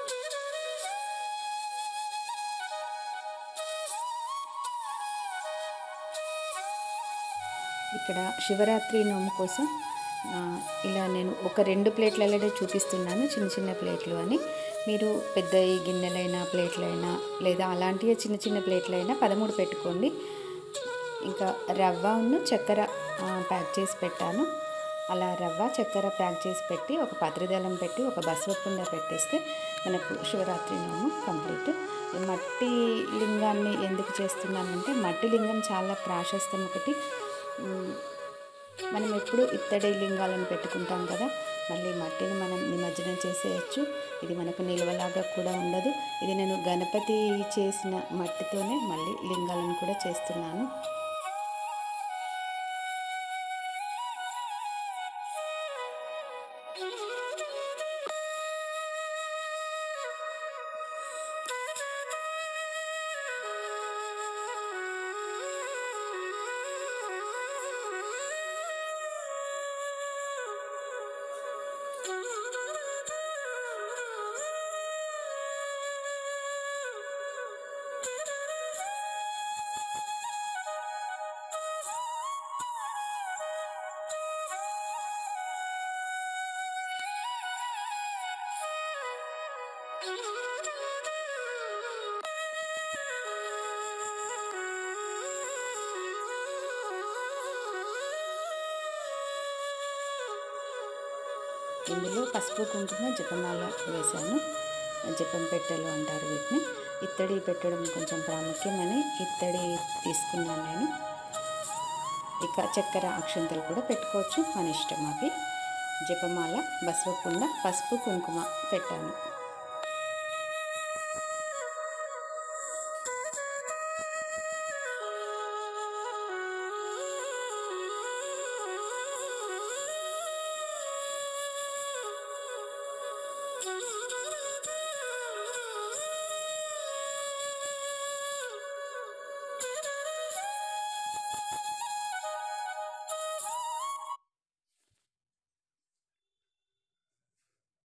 ఇక్కడ శివరాత్రి నోము కోసం ఆ, ఇలా నేను ఒక రెండు ప్లేట్లలోనే చూపిస్తున్నాను చిన్న చిన్న ప్లేట్లు అని మీరు పెద్ద ఈ గిన్నెలైనా ప్లేట్లైనా లేదా అలాంటివి చిన్న చిన్న ప్లేట్లైనా పదమూడు పెట్టుకోండి ఇంకా రవ్వ ఉన్న చక్కెర ఆ, ప్యాక్ చేసి పెట్టాను అలా రవ్వ చక్కెర ప్యాక్ చేసి పెట్టి ఒక పత్రిదళం పెట్టి ఒక బసవపుండ పెట్టేస్తే మనకు శివరాత్రి నోము కంప్లీట్ ఈ మట్టి లింగాన్ని ఎందుకు చేస్తున్నానంటే మట్టి లింగం చాలా ప్రాశస్తం ఒకటి ఉమ్, మనం ఎప్పుడు ఇత్తడి లింగాలను పెట్టుకుంటాం కదా మళ్ళీ మట్టిని మనం నిమజ్జనం చేసేయచ్చు ఇది మనకు నిల్వలాగా కూడా ఉండదు ఇది నేను గణపతి చేసిన మట్టితోనే మళ్ళీ లింగాలను కూడా చేస్తున్నాను ఇందులో పసుపు కుంకుమ జపమాల వేశాను జపం పెట్టెలు అంటారు వీటిని ఇత్తడి పెట్టడం కొంచెం ప్రాముఖ్యమని ఇత్తడి తీసుకున్నాను నేను ఇక చక్కెర అక్షంతలు కూడా పెట్టుకోవచ్చు మన ఇష్టం అవి జపమాల బసవకుండ పసుపు కుంకుమ పెట్టాను